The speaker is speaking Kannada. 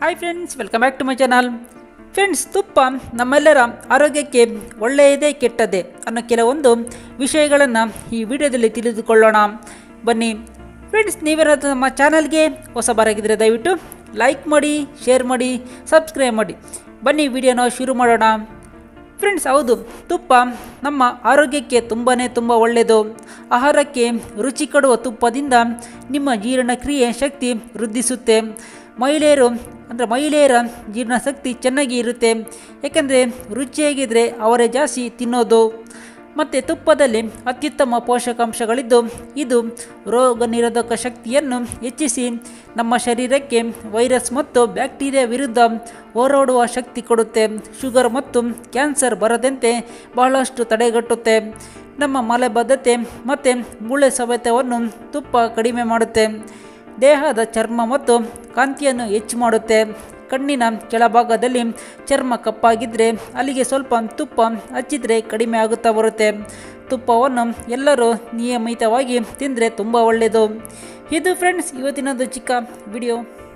hi friends welcome back to my channel friends ತುಪ್ಪ ನಮ್ಮೆಲ್ಲರ ಆರೋಗ್ಯಕ್ಕೆ ಒಳ್ಳೆಯದೇ ಕೆಟ್ಟದ್ದೇ ಅನ್ನೋ ಕೆಲವೊಂದು ವಿಷಯಗಳನ್ನು ಈ ವಿಡಿಯೋದಲ್ಲಿ ತಿಳಿದುಕೊಳ್ಳೋಣ ಬನ್ನಿ ಫ್ರೆಂಡ್ಸ್ ನೀವೇನಾದರೂ ನಮ್ಮ ಚಾನಲ್ಗೆ ಹೊಸ ಬಾರಾಗಿದ್ದರೆ ದಯವಿಟ್ಟು ಲೈಕ್ ಮಾಡಿ ಶೇರ್ ಮಾಡಿ ಸಬ್ಸ್ಕ್ರೈಬ್ ಮಾಡಿ ಬನ್ನಿ ವಿಡಿಯೋನ ಶುರು ಮಾಡೋಣ ಫ್ರೆಂಡ್ಸ್ ಹೌದು ತುಪ್ಪ ನಮ್ಮ ಆರೋಗ್ಯಕ್ಕೆ ತುಂಬಾ ತುಂಬ ಒಳ್ಳೆಯದು ಆಹಾರಕ್ಕೆ ರುಚಿ ಕೊಡುವ ತುಪ್ಪದಿಂದ ನಿಮ್ಮ ಜೀರ್ಣಕ್ರಿಯೆ ಶಕ್ತಿ ವೃದ್ಧಿಸುತ್ತೆ ಮಹಿಳೆಯರು ಅಂದರೆ ಮಹಿಳೆಯರ ಜೀರ್ಣಶಕ್ತಿ ಚೆನ್ನಾಗಿ ಇರುತ್ತೆ ಏಕೆಂದರೆ ರುಚಿಯಾಗಿದ್ದರೆ ಅವರೇ ಜಾಸ್ತಿ ತಿನ್ನೋದು ಮತ್ತು ತುಪ್ಪದಲ್ಲಿ ಅತ್ಯುತ್ತಮ ಪೋಷಕಾಂಶಗಳಿದ್ದು ಇದು ರೋಗ ನಿರೋಧಕ ಶಕ್ತಿಯನ್ನು ಹೆಚ್ಚಿಸಿ ನಮ್ಮ ಶರೀರಕ್ಕೆ ವೈರಸ್ ಮತ್ತು ಬ್ಯಾಕ್ಟೀರಿಯಾ ವಿರುದ್ಧ ಹೋರಾಡುವ ಶಕ್ತಿ ಕೊಡುತ್ತೆ ಶುಗರ್ ಮತ್ತು ಕ್ಯಾನ್ಸರ್ ಬರದಂತೆ ಬಹಳಷ್ಟು ತಡೆಗಟ್ಟುತ್ತೆ ನಮ್ಮ ಮಲಬದ್ಧತೆ ಮತ್ತು ಮೂಳೆ ಸವೆತವನ್ನು ತುಪ್ಪ ಕಡಿಮೆ ಮಾಡುತ್ತೆ ದೇಹದ ಚರ್ಮ ಮತ್ತು ಕಾಂತಿಯನ್ನು ಹೆಚ್ಚು ಮಾಡುತ್ತೆ ಕಣ್ಣಿನ ಕೆಳಭಾಗದಲ್ಲಿ ಚರ್ಮ ಕಪ್ಪಾಗಿದ್ದರೆ ಅಲ್ಲಿಗೆ ಸ್ವಲ್ಪ ತುಪ್ಪ ಹಚ್ಚಿದರೆ ಕಡಿಮೆ ಆಗುತ್ತಾ ಬರುತ್ತೆ ತುಪ್ಪವನ್ನು ಎಲ್ಲರೂ ನಿಯಮಿತವಾಗಿ ತಿಂದರೆ ತುಂಬ ಒಳ್ಳೆಯದು ಇದು ಫ್ರೆಂಡ್ಸ್ ಇವತ್ತಿನೊಂದು ಚಿಕ್ಕ ವಿಡಿಯೋ